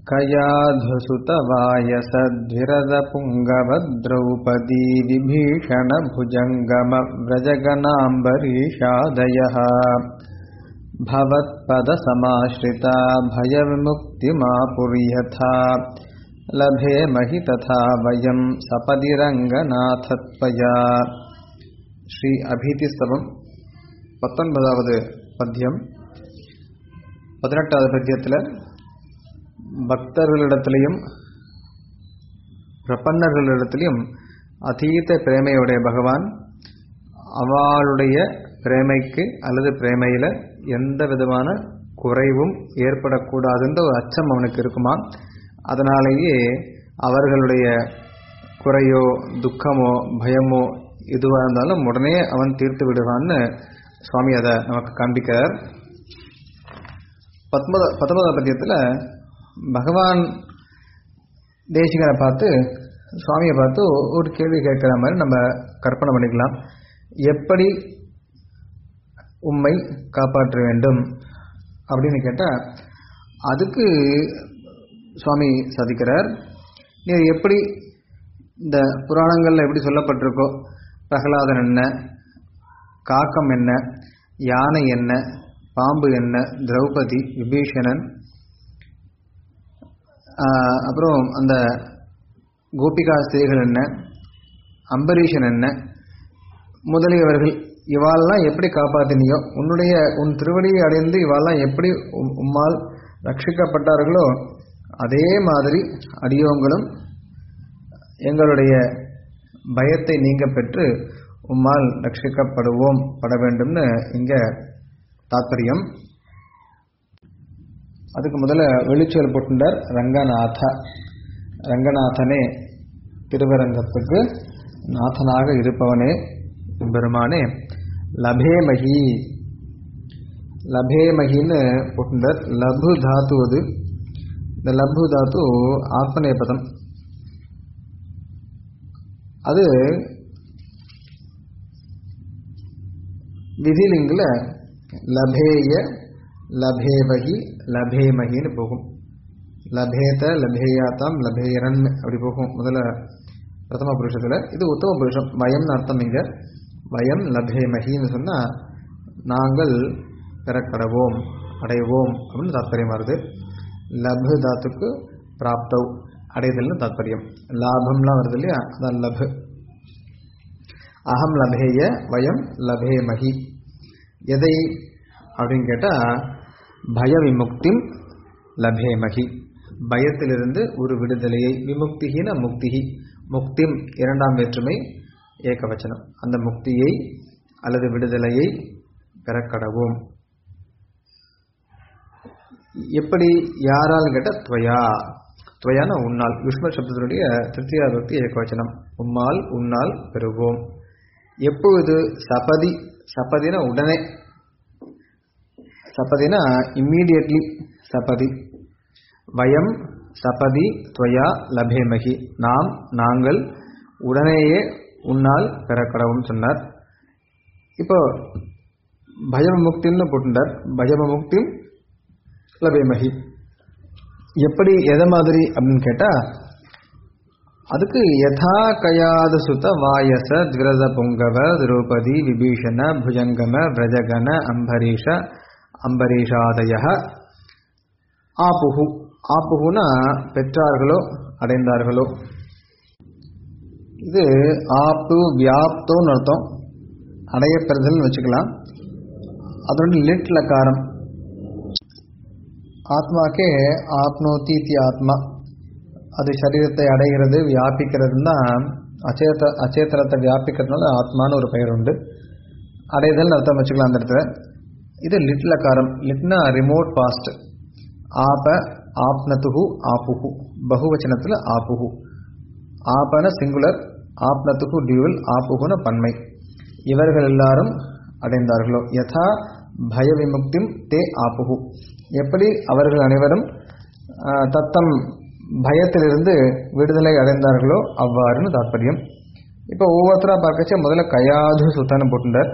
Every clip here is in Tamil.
कयाधुसुतवायसद्विरदपुङ्गवद्रौपदी विभीषणभुजङ्गमव्रजगनाम्बरीषादयः भवत्पदसमाश्रिता भयविमुक्तिमापुर्यथा लभेमहि तथा वयं सपदि रङ्गनाथत्वया ஸ்ரீ அபீதிஸ்தவம் பத்தொன்பதாவது பத்தியம் பதினெட்டாவது பத்தியத்தில் பக்தர்களிடத்திலையும் பிரபன்னர்களிடத்திலையும் அதீத பிரேமையுடைய பகவான் அவளுடைய பிரேமைக்கு அல்லது பிரேமையில் எந்த விதமான குறைவும் ஏற்படக்கூடாதுன்ற ஒரு அச்சம் அவனுக்கு இருக்குமா அதனாலேயே அவர்களுடைய குறையோ துக்கமோ பயமோ எதுவாக இருந்தாலும் உடனே அவன் தீர்த்து விடுவான்னு சுவாமி அதை நமக்கு காண்பிக்கிறார் பத்மத பத்தொன்பதாம் பத்தியத்தில் பகவான் தேசிகனை பார்த்து சுவாமியை பார்த்து ஒரு கேள்வி கேட்குற மாதிரி நம்ம கற்பனை பண்ணிக்கலாம் எப்படி உம்மை காப்பாற்ற வேண்டும் அப்படின்னு கேட்டால் அதுக்கு சுவாமி சாதிக்கிறார் நீர் எப்படி இந்த புராணங்களில் எப்படி சொல்லப்பட்டிருக்கோ பிரகலாதன் என்ன காக்கம் என்ன யானை என்ன பாம்பு என்ன திரௌபதி விபீஷணன் அப்புறம் அந்த கோபிகா ஸ்திரீகள் என்ன அம்பரீஷன் என்ன முதலியவர்கள் இவாளெல்லாம் எப்படி காப்பாற்றினியோ உன்னுடைய உன் திருவடியை அடைந்து இவாளெல்லாம் எப்படி உம்மால் ரட்சிக்கப்பட்டார்களோ அதே மாதிரி அடியோங்களும் எங்களுடைய பயத்தை நீங்க பெற்று உம்மால் ரட்சிக்கப்படுவோம் பட வேண்டும்னு இங்க தாத்பரியம் அதுக்கு முதல்ல வெளிச்சொல் போட்டுண்டார் ரங்கநாத ரங்கநாதனே திருவரங்கத்துக்கு நாதனாக இருப்பவனே பெருமானே லபேமகி லபேமகின்னு போட்டுண்டார் லபு தாத்து அது இந்த லபு தாத்து ஆத்மநேய பதம் அது விதிலிங்கில் லபேய லபேவகி லபேமகின்னு போகும் லபேத லபேயாத்தாம் லபேரன் அப்படி போகும் முதல்ல பிரதம புருஷத்தில் இது உத்தம புருஷம் வயம்னு அர்த்தம் இங்கே வயம் லபேமகின்னு சொன்னால் நாங்கள் பெறக்கடவோம் அடைவோம் அப்படின்னு தாத்பரியம் வருது லபு தாத்துக்கு பிராப்தவ் அடைதல்னு தாத்பரியம் லாபம்லாம் வருது இல்லையா அதான் லபு அகம் லபேய வயம் லபேமகி எதை அப்படின்னு கேட்டால் பய விமுக்திம் லபேமகி பயத்திலிருந்து ஒரு விடுதலையை விமுக்திகின முக்திகி முக்திம் இரண்டாம் வேற்றுமை ஏகவச்சனம் அந்த முக்தியை அல்லது விடுதலையை பெறக்கடவோம் எப்படி யாரால் கேட்டால் துவயா துவயான உன்னால் யுஷ்ம சப்தத்தினுடைய திருத்தியா பக்தி ஏகவச்சனம் உம்மால் உன்னால் பெறுவோம் எப்பொழுது சபதி சபதினா உடனே சபதினா இம்மீடியட்லி சபதி வயம் சபதி துவயா லபேமகி நாம் நாங்கள் உடனேயே உன்னால் பெறக்கடவும் சொன்னார் இப்போ பயமுக்தின்னு போட்டுட்டார் பயமுக்தி லபேமகி எப்படி எதை மாதிரி அப்படின்னு கேட்டால் அதுக்கு யதா கயாது சுத வாயச திரத பொங்கவ திரௌபதி விபீஷண புஜங்கம விரஜகன அம்பரீஷ அம்பரீஷாதய ஆப்புகு ஆப்புகுனா பெற்றார்களோ அடைந்தார்களோ இது ஆப்பு வியாப்தோன்னு அர்த்தம் அடையப்பெறுதல்னு வச்சுக்கலாம் அதோட லிட் லக்காரம் ஆத்மாக்கே ஆத்மோத்தி தி ஆத்மா அது சரீரத்தை அடைகிறது வியாபிக்கிறதுனா அச்சேத அச்சேத்தனத்தை வியாபிக்கிறதுனால ஆத்மான்னு ஒரு பெயர் உண்டு அடைதல் அர்த்தம் வச்சுக்கலாம் அந்த இடத்துல இது லிட்ல காரம் லிட்னா ரிமோட் பாஸ்ட் ஆப ஆப்னத்துகு ஆப்புகு பகுவச்சனத்தில் ஆப்புகு ஆபன சிங்குலர் ஆப்னத்துகு டியூவல் ஆப்புகுன பன்மை இவர்கள் எல்லாரும் அடைந்தார்களோ யதா பய விமுக்திம் தே ஆப்புகு எப்படி அவர்கள் அனைவரும் தத்தம் பயத்திலிருந்து விடுதலை அடைந்தார்களோ அவ்வாறுன்னு தாற்பயம் இப்போ ஒவ்வொருத்தராக பார்க்கச்ச முதல்ல கயாது சுத்தான்னு போட்டுட்டார்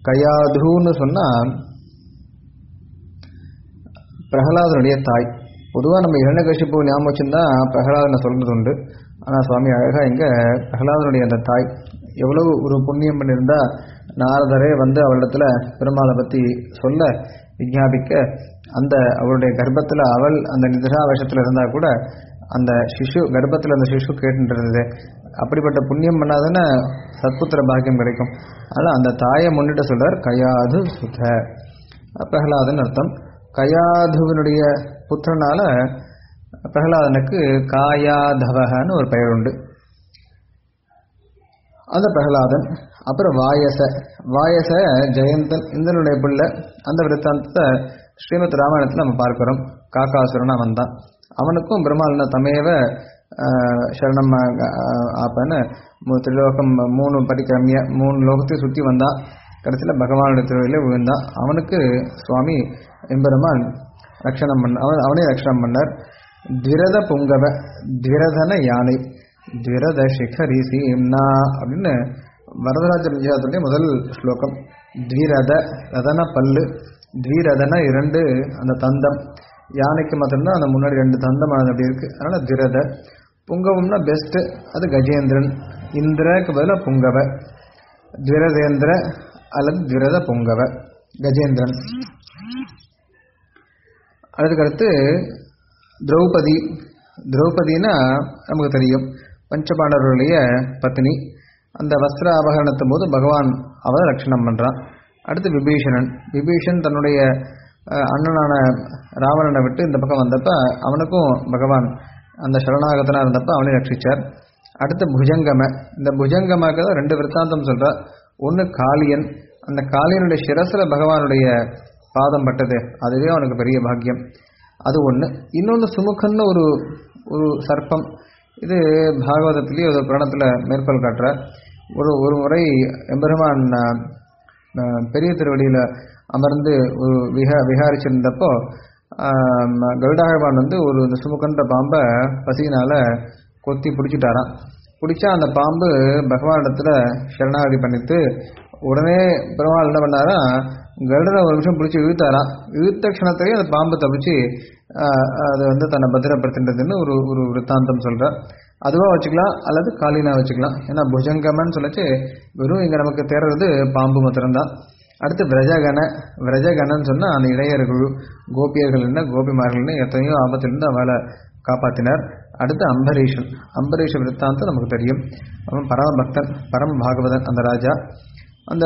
கயாதுன்னு சொன்னால் பிரகலாதனுடைய தாய் பொதுவாக நம்ம இரண்டகசிப்பு ஞாபகம் வச்சுருந்தா பிரகலாதனை சொல்றது உண்டு ஆனால் சுவாமி அழகாக இங்கே பிரகலாதனுடைய அந்த தாய் எவ்வளவு ஒரு புண்ணியம் பண்ணியிருந்தா நாரதரே வந்து அவளிடத்துல பெருமாளை பற்றி சொல்ல விஞ்ஞாபிக்க அந்த அவளுடைய கர்ப்பத்தில் அவள் அந்த நிதிராவசத்தில் இருந்தால் கூட அந்த சிசு கர்ப்பத்தில் அந்த சிசு கேட்டுருந்தது அப்படிப்பட்ட புண்ணியம் பண்ணாதானே சத்புத்திர பாக்கியம் கிடைக்கும் அதனால் அந்த தாயை முன்னிட்டு சொல்றார் கயாது சுத பிரகலாதன் அர்த்தம் கயாதுவினுடைய புத்திரனால பிரகலாதனுக்கு காயாதவகன்னு ஒரு பெயர் உண்டு அந்த பிரகலாதன் அப்புறம் வாயச வாயச ஜெயந்தன் இந்தனுடைய பிள்ளை அந்த விருத்தாந்தத்தை ஸ்ரீமத் ராமாயணத்தில் நம்ம பார்க்கிறோம் காக்காசுரன் அவன் தான் அவனுக்கும் பிரம்மாளன தமேவ ஆஹ், சரணம் ஆஹ், ஆப்பன்னு மூ- திரிலோகம் மூணு படிக்கிரமிய மூணு லோகத்தையும் சுற்றி வந்தான் கடைசியில் பகவானுடைய திருவிழில் விழுந்தான் அவனுக்கு சுவாமி எம்பெருமான் ரக்ஷணம் பண்ண அவன் அவனே ரக்ஷணம் பண்ணார் திரத புங்கவ திரதன யானை திரத சிகரி சீம்னா அப்படின்னு வரதராஜ விஜயாத்துடைய முதல் ஸ்லோகம் த்விரத ரதன பல்லு த்விரதன இரண்டு அந்த தந்தம் யானைக்கு மாத்திரம்தான் அந்த முன்னாடி ரெண்டு தந்தமானது அப்படி இருக்கு அதனால திரத புங்கவம்னா பெஸ்ட் அது கஜேந்திரன் இந்திரக்கு பதிலாக புங்கவ திரதேந்திர அல்லது திரத புங்கவ கஜேந்திரன் அதுக்கடுத்து திரௌபதி திரௌபதினா நமக்கு தெரியும் பஞ்சபாண்டவர்களுடைய பத்னி அந்த வஸ்திர அபகரணத்தும் போது பகவான் அவரை ரட்சணம் பண்றான் அடுத்து விபீஷணன் விபீஷன் தன்னுடைய அஹ், அண்ணனான ராவணனை விட்டு இந்த பக்கம் வந்தப்ப அவனுக்கும் பகவான் அந்த சரணாகத்தனா இருந்தப்ப அவனை ரட்சிச்சார் அடுத்து புஜங்கம இந்த புஜங்கமாக்கு தான் ரெண்டு விற்த்தாந்தம் சொல்றார் ஒன்று காளியன் அந்த காளியனுடைய சிரசுல பகவானுடைய பாதம் பட்டது அதுவே அவனுக்கு பெரிய பாக்கியம் அது ஒன்று இன்னொன்று சுமுகன்னு ஒரு ஒரு சர்ப்பம் இது பாகவதத்திலேயே ஒரு புராணத்தில் மேற்கோள் காட்டுறார் ஒரு ஒரு முறை எம்பெருமான் அஹ், அஹ், பெரிய திருவடியில் அமர்ந்து ஒரு விஹா விஹாரிச்சிருந்தப்போ ஆஹ், கருடாழ்வான் வந்து ஒரு இந்த சுமுகன்ற பாம்பை பசியினால கொத்தி பிடிச்சிட்டாராம் பிடிச்சா அந்த பாம்பு பகவானிடத்துல சரணாகதி பண்ணிட்டு உடனே பெருமாள் என்ன பண்ணாரா கருடனை ஒரு நிமிஷம் பிடிச்சி இழுத்தாராம் இழுத்த க்ஷணத்திலேயே அந்த பாம்பு தப்பிச்சு ஆஹ், அது வந்து தன்னை பத்திரப்படுத்தின்றதுன்னு ஒரு ஒரு விற்த்தாந்தம் சொல்றார் அதுவா வச்சுக்கலாம் அல்லது காலினா வச்சுக்கலாம் ஏன்னா புஜங்கமன்னு சொல்லிச்சு வெறும் இங்க நமக்கு தேர்றது பாம்பு மாத்திரம்தான் அடுத்து விரஜகன விரஜகனன்னு சொன்னா அந்த இளையர்கள் கோபியர்கள் என்ன கோபிமார்கள்னு எத்தனையோ ஆபத்திலிருந்து அவளை காப்பாத்தினார் அடுத்து அம்பரீஷன் அம்பரீஷ விருத்தாந்தம் நமக்கு தெரியும் அவன் பரம பக்தன் பரம பாகவதன் அந்த ராஜா அந்த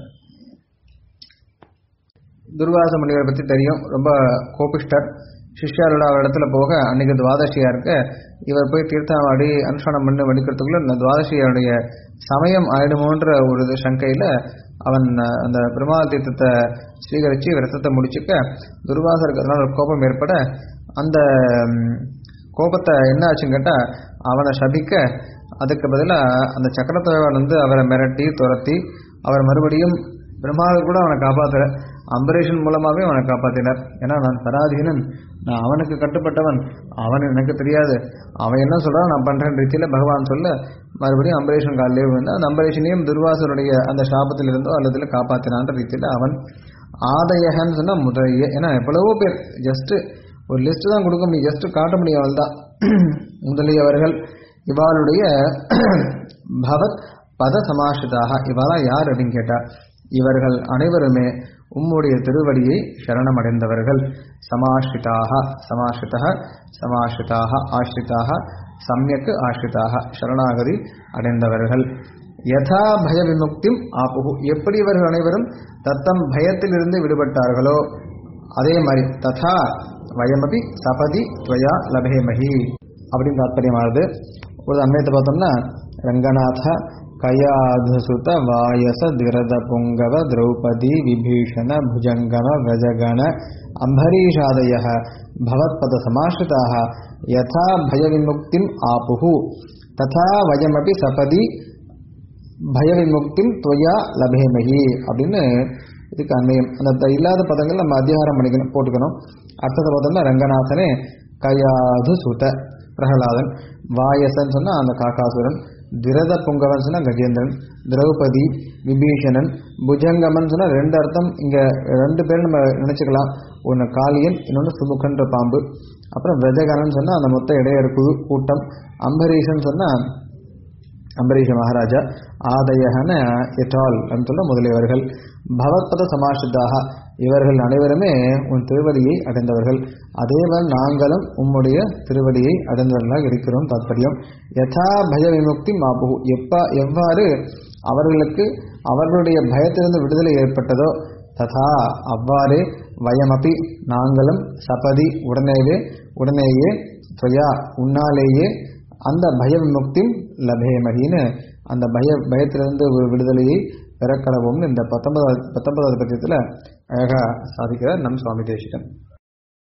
துர்வாச முனிவரை பற்றி தெரியும் ரொம்ப கோபிஷ்டர் சிஷ்யாரோட அவர் இடத்துல போக அன்னைக்கு துவாதசியா இருக்க இவர் போய் தீர்த்தாவாடி அனுஷ்டானம் பண்ணி வடிக்கிறதுக்குள்ள இந்த துவாதசியோடைய சமயம் ஆயிடுமோன்ற ஒரு இது சங்கையில் அவன் அஹ், அந்த பிரம்மா தீர்த்தத்தை ஸ்வீகரித்து விரதத்தை முடிச்சுக்க துர்வாசருக்கு அதனால ஒரு கோபம் ஏற்பட அந்த ம், கோபத்தை என்ன ஆச்சுன்னு கேட்டால் அவனை சபிக்க அதுக்கு பதிலாக அந்த சக்கரத்தலைவன் வந்து அவரை மிரட்டி துரத்தி அவர் மறுபடியும் பிரம்மாவில் கூட அவனை காப்பாத்துற அம்பரீஷன் மூலமாகவே அவனை காப்பாத்தினார் ஏன்னா நான் பராதீனன் நான் அவனுக்கு கட்டுப்பட்டவன் அவன் எனக்கு தெரியாது அவன் என்ன சொல்றான் நான் பண்றேன் ரீதியில பகவான் சொல்ல மறுபடியும் அம்பரீஷன் காலிலே விழுந்து அந்த அம்பரீஷனையும் துர்வாசருடைய அந்த சாபத்தில் இருந்தோ அல்லதுல காப்பாத்தினான்ற ரீதியில அவன் ஆதயகன்னு சொன்னா முதலிய ஏன்னா எவ்வளவோ பேர் ஜஸ்ட் ஒரு லிஸ்ட் தான் கொடுக்க முடியும் ஜஸ்ட் காட்ட முடியும் அவள் தான் முதலியவர்கள் இவாளுடைய பகவத் பத சமாஷிதாக இவெல்லாம் யார் அப்படின்னு கேட்டா இவர்கள் அனைவருமே உம்முடைய திருவடியை சரணமடைந்தவர்கள் சமாஷ்ரிதாக சமாஷ்ரிதா சமாஷ்ரிதாக ஆஷ்ரிதாக சமயக்கு ஆஷ்ரிதாக சரணாகதி அடைந்தவர்கள் யதா பய விமுக்திம் ஆப்புகு எப்படி இவர்கள் அனைவரும் தத்தம் பயத்திலிருந்து விடுபட்டார்களோ அதே மாதிரி ததா வயமபி சபதி துவயா லபேமஹி அப்படின்னு தாத்பரியமானது ஒரு அன்வயத்தை பார்த்தோம்னா ரங்கநாத கயாதுசுத வாயச திரத புங்கவ திரௌபதி விபீஷண புஜங்கம விரஜகண அம்பரீஷாதய பவத்பத சமாஸ்ரிதாக யதா பய விமுக்திம் ஆப்புஹு ததா வயமபி சபதி பய விமுக்திம் துவயா லபேமகி அப்படின்னு இதுக்கு அன்வயம் அந்த த- இல்லாத பதங்கள் நம்ம அத்தியாரம் பண்ணிக்கணும் போட்டுக்கணும் அர்த்தத்தை பார்த்தோம்னா ரங்கநாதனே கயாது சுத பிரகலாதன் வாயசன் சொன்னா அந்த காக்காசுரன் திரத புங்கவன் சொன்னா கஜேந்திரன் திரௌபதி விபீஷணன் புஜங்கமன் சொன்னா ரெண்டு அர்த்தம் இங்க ரெண்டு பேரும் நம்ம நினைச்சுக்கலாம் ஒன்று காளியன் இன்னொன்று சுமுகன்ற பாம்பு அப்புறம் விரஜகனன் சொன்னா அந்த மொத்த இடையருக்கு கூட்டம் அம்பரீஷன் சொன்னா அம்பரீஷ மகாராஜா ஆதயகன எட்டால் சொல்ல முதலியவர்கள் பவத்பத சமாஷிதாக இவர்கள் அனைவருமே உன் திருவடியை அடைந்தவர்கள் அதேவன் நாங்களும் உம்முடைய திருவடியை அடைந்தவர்களாக இருக்கிறோம் தாற்பயம் யதா பய விமுக்தி மாபு எப்ப எவ்வாறு அவர்களுக்கு அவர்களுடைய பயத்திலிருந்து விடுதலை ஏற்பட்டதோ ததா அவ்வாறே வயமபி நாங்களும் சபதி உடனேவே உடனேயே துவயா உன்னாலேயே அந்த பய விமுக்தி லபேமகின்னு அந்த பய பயத்திலிருந்து ஒரு விடுதலையை பெறக்கடவும்னு இந்த பத்தொன்பதாவது பத்தொன்பதாவது பட்சத்தில் அழகாக சாதிக்கிறார் நம் சுவாமி தேசிகன்